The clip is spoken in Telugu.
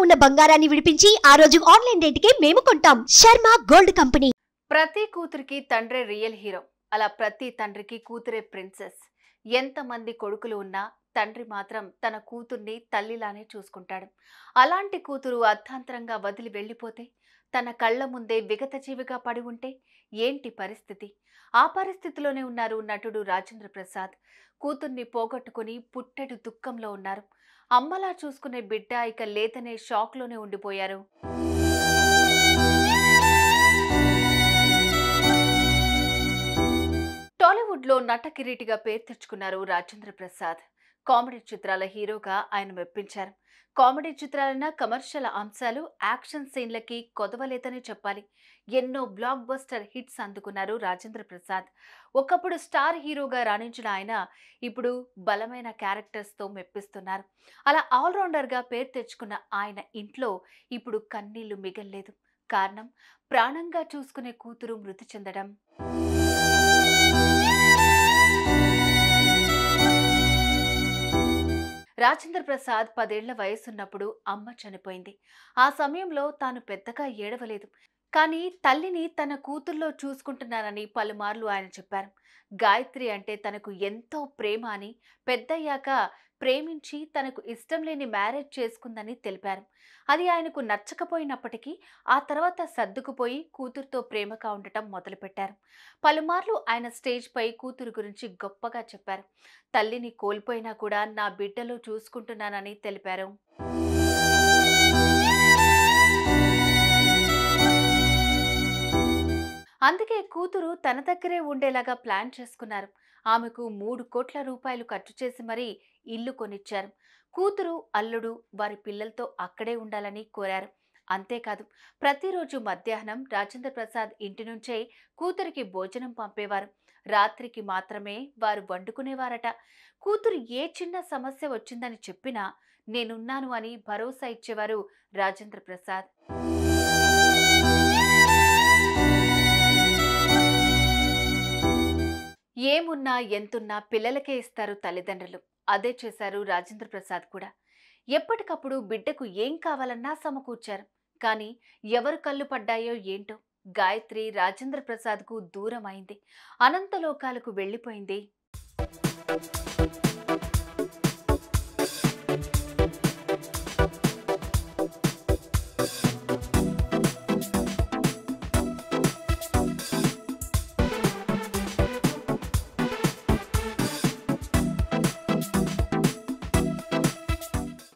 ఉన్న బంగారాన్ని విడిపించి ఆ రోజు ఆన్లైన్ రేటుకే మేము కొంటాం శర్మ గోల్డ్ కంపెనీ ప్రతి కూతురికి తండ్రే రియల్ హీరో అలా ప్రతి తండ్రికి కూతురే ప్రిన్సెస్ ఎంతమంది కొడుకులు ఉన్నా తండ్రి మాత్రం తన కూతుర్ని తల్లిలానే చూసుకుంటాడు అలాంటి కూతురు అర్థాంతరంగా వదిలి వెళ్ళిపోతే తన కళ్ళ ముందే విగతజీవిగా పడి ఉంటే ఏంటి పరిస్థితి ఆ పరిస్థితిలోనే ఉన్నారు నటుడు రాజేంద్ర ప్రసాద్ కూతుర్ని పోగొట్టుకుని పుట్టెడు దుఃఖంలో ఉన్నారు అమ్మలా చూసుకునే బిడ్డ ఇక లేతనే షాక్లోనే ఉండిపోయారు టాలీవుడ్లో నట కిరీటిగా పేరు తెచ్చుకున్నారు రాజేంద్ర ప్రసాద్ కామెడీ చిత్రాల హీరోగా ఆయన మెప్పించారు కామెడీ చిత్రాలైన కమర్షియల్ అంశాలు యాక్షన్ సీన్లకి కొదవలేదని చెప్పాలి ఎన్నో బ్లాక్ బస్టర్ హిట్స్ అందుకున్నారు రాజేంద్ర ప్రసాద్ ఒకప్పుడు స్టార్ హీరోగా రాణించిన ఆయన ఇప్పుడు బలమైన క్యారెక్టర్స్తో మెప్పిస్తున్నారు అలా ఆల్రౌండర్గా పేరు తెచ్చుకున్న ఆయన ఇంట్లో ఇప్పుడు కన్నీళ్లు మిగల్లేదు కారణం ప్రాణంగా చూసుకునే కూతురు మృతి చెందడం రాజేంద్ర ప్రసాద్ పదేళ్ల వయసున్నప్పుడు అమ్మ చనిపోయింది ఆ సమయంలో తాను పెద్దగా ఏడవలేదు కానీ తల్లిని తన కూతుర్లో చూసుకుంటున్నానని పలుమార్లు ఆయన చెప్పారు గాయత్రి అంటే తనకు ఎంతో ప్రేమ అని పెద్దయ్యాక ప్రేమించి తనకు ఇష్టం లేని మ్యారేజ్ చేసుకుందని తెలిపారు అది ఆయనకు నచ్చకపోయినప్పటికీ ఆ తర్వాత సర్దుకుపోయి కూతురుతో ప్రేమగా ఉండటం మొదలుపెట్టారు పలుమార్లు ఆయన స్టేజ్ పై కూతురు గురించి గొప్పగా చెప్పారు తల్లిని కోల్పోయినా కూడా నా బిడ్డలో చూసుకుంటున్నానని తెలిపారు అందుకే కూతురు తన దగ్గరే ఉండేలాగా ప్లాన్ చేసుకున్నారు ఆమెకు మూడు కోట్ల రూపాయలు ఖర్చు చేసి మరీ ఇల్లు కొనిచ్చారు కూతురు అల్లుడు వారి పిల్లలతో అక్కడే ఉండాలని కోరారు అంతేకాదు ప్రతిరోజు మధ్యాహ్నం రాజేంద్ర ప్రసాద్ ఇంటి నుంచే కూతురికి భోజనం పంపేవారు రాత్రికి మాత్రమే వారు వండుకునేవారట కూతురు ఏ చిన్న సమస్య వచ్చిందని చెప్పినా నేనున్నాను అని భరోసా ఇచ్చేవారు రాజేంద్ర ప్రసాద్ ఏమున్నా ఎంతున్నా పిల్లలకే ఇస్తారు తల్లిదండ్రులు అదే చేశారు రాజేంద్ర ప్రసాద్ కూడా ఎప్పటికప్పుడు బిడ్డకు ఏం కావాలన్నా సమకూర్చారు కానీ ఎవరు కళ్ళు పడ్డాయో ఏంటో గాయత్రి రాజేంద్ర ప్రసాద్కు దూరం అయింది అనంతలోకాలకు వెళ్ళిపోయింది